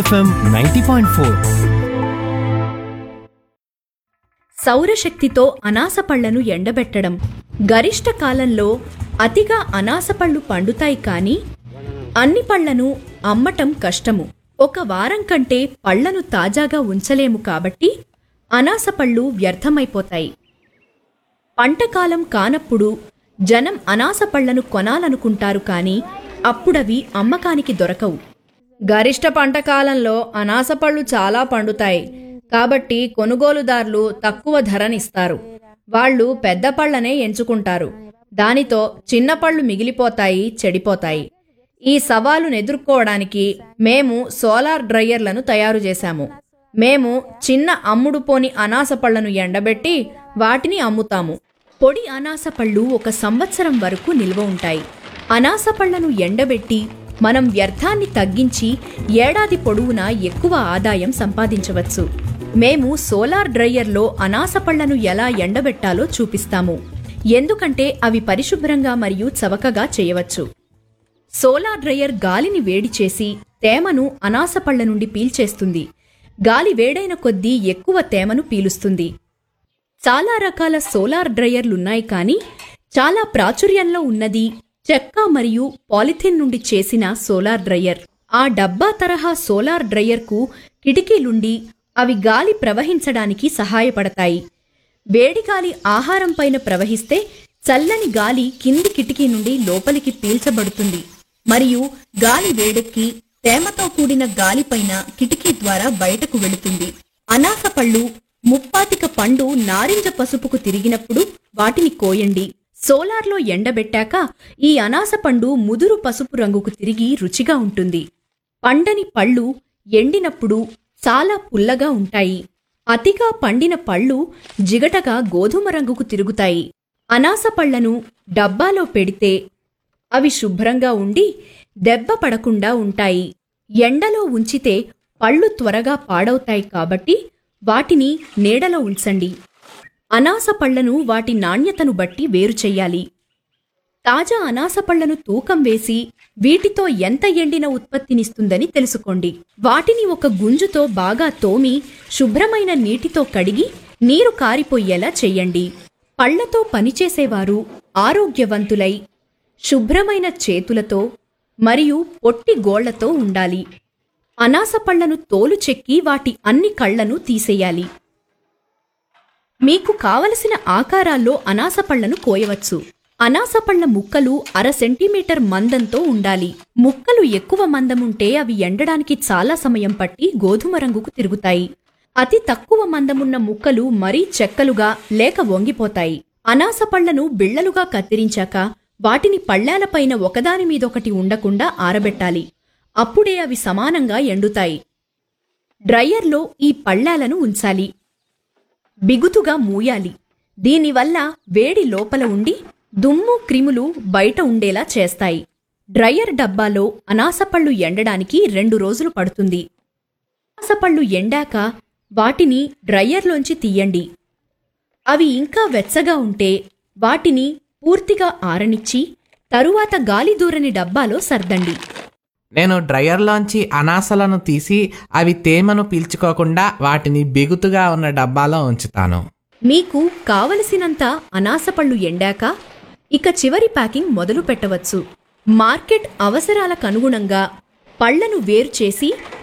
FM ninety point four సౌరశక్తితో అనాస పళ్లను ఎండబెట్టడం గరిష్ట కాలంలో అతిగా అనాస పళ్ళు పండుతాయి కానీ అన్ని పళ్లను అమ్మటం కష్టము ఒక వారం కంటే పళ్లను తాజాగా ఉంచలేము కాబట్టి అనాస పళ్ళు వ్యర్థమైపోతాయి పంటకాలం కానప్పుడు జనం అనాస పళ్లను కొనాలనుకుంటారు కానీ అప్పుడవి అమ్మకానికి దొరకవు గరిష్ట పంట కాలంలో అనాస పళ్ళు చాలా పండుతాయి కాబట్టి కొనుగోలుదారులు తక్కువ ధరనిస్తారు వాళ్ళు పెద్ద పళ్ళనే ఎంచుకుంటారు దానితో చిన్న పళ్ళు మిగిలిపోతాయి చెడిపోతాయి ఈ సవాలును ఎదుర్కోవడానికి మేము సోలార్ డ్రయ్యర్లను తయారు చేశాము మేము చిన్న అమ్ముడు పోని అనాస పళ్లను ఎండబెట్టి వాటిని అమ్ముతాము పొడి అనాస పళ్ళు ఒక సంవత్సరం వరకు నిల్వ ఉంటాయి అనాస పళ్లను ఎండబెట్టి మనం వ్యర్థాన్ని తగ్గించి ఏడాది పొడవునా ఎక్కువ ఆదాయం సంపాదించవచ్చు మేము సోలార్ డ్రయ్యర్లో అనాస పళ్లను ఎలా ఎండబెట్టాలో చూపిస్తాము ఎందుకంటే అవి పరిశుభ్రంగా మరియు చవకగా చేయవచ్చు సోలార్ డ్రయర్ గాలిని వేడి చేసి తేమను అనాస పళ్ల నుండి పీల్చేస్తుంది గాలి వేడైన కొద్దీ ఎక్కువ తేమను పీలుస్తుంది చాలా రకాల సోలార్ డ్రయర్లున్నాయి కానీ చాలా ప్రాచుర్యంలో ఉన్నది చెక్క మరియు పాలిథిన్ నుండి చేసిన సోలార్ డ్రయర్ ఆ డబ్బా తరహా సోలార్ డ్రయర్కు కిటికీలుండి అవి గాలి ప్రవహించడానికి సహాయపడతాయి వేడి గాలి ఆహారం పైన ప్రవహిస్తే చల్లని గాలి కింది కిటికీ నుండి లోపలికి పీల్చబడుతుంది మరియు గాలి వేడెక్కి తేమతో కూడిన గాలిపైన కిటికీ ద్వారా బయటకు వెళుతుంది అనాస పళ్ళు ముప్పాతిక పండు నారింజ పసుపుకు తిరిగినప్పుడు వాటిని కోయండి సోలార్లో ఎండబెట్టాక ఈ అనాస పండు ముదురు పసుపు రంగుకు తిరిగి రుచిగా ఉంటుంది పండని పళ్ళు ఎండినప్పుడు చాలా పుల్లగా ఉంటాయి అతిగా పండిన పళ్ళు జిగటగా గోధుమ రంగుకు తిరుగుతాయి అనాస పళ్లను డబ్బాలో పెడితే అవి శుభ్రంగా ఉండి దెబ్బ పడకుండా ఉంటాయి ఎండలో ఉంచితే పళ్ళు త్వరగా పాడవుతాయి కాబట్టి వాటిని నీడలో ఉంచండి అనాస పళ్లను వాటి నాణ్యతను బట్టి వేరు చెయ్యాలి తాజా అనాస పళ్లను తూకం వేసి వీటితో ఎంత ఎండిన ఉత్పత్తినిస్తుందని తెలుసుకోండి వాటిని ఒక గుంజుతో బాగా తోమి శుభ్రమైన నీటితో కడిగి నీరు కారిపోయేలా చెయ్యండి పళ్లతో పనిచేసేవారు ఆరోగ్యవంతులై శుభ్రమైన చేతులతో మరియు పొట్టి గోళ్లతో ఉండాలి అనాస పళ్లను తోలు చెక్కి వాటి అన్ని కళ్లను తీసేయాలి మీకు కావలసిన ఆకారాల్లో అనాస పళ్లను కోయవచ్చు అనాస పళ్ల ముక్కలు అర సెంటీమీటర్ మందంతో ఉండాలి ముక్కలు ఎక్కువ మందముంటే అవి ఎండడానికి చాలా సమయం పట్టి గోధుమ రంగుకు తిరుగుతాయి అతి తక్కువ మందమున్న ముక్కలు మరీ చెక్కలుగా లేక వంగిపోతాయి అనాస పళ్లను బిళ్లలుగా కత్తిరించాక వాటిని పళ్ళాలపైన ఒకదాని మీదొకటి ఉండకుండా ఆరబెట్టాలి అప్పుడే అవి సమానంగా ఎండుతాయి డ్రయ్యర్లో ఈ పళ్ళాలను ఉంచాలి బిగుతుగా మూయాలి దీనివల్ల వేడి లోపల ఉండి దుమ్ము క్రిములు బయట ఉండేలా చేస్తాయి డ్రయ్యర్ డబ్బాలో అనాసపళ్ళు ఎండడానికి రెండు రోజులు పడుతుంది అనాసపళ్ళు ఎండాక వాటిని డ్రయ్యర్లోంచి తీయండి అవి ఇంకా వెచ్చగా ఉంటే వాటిని పూర్తిగా ఆరనిచ్చి తరువాత గాలి దూరని డబ్బాలో సర్దండి నేను డ్రయర్లోంచి అనాసలను తీసి అవి తేమను పీల్చుకోకుండా వాటిని బిగుతుగా ఉన్న డబ్బాలో ఉంచుతాను మీకు కావలసినంత అనాసపళ్ళు ఎండాక ఇక చివరి ప్యాకింగ్ మొదలు పెట్టవచ్చు మార్కెట్ అవసరాలకు అనుగుణంగా పళ్లను వేరు చేసి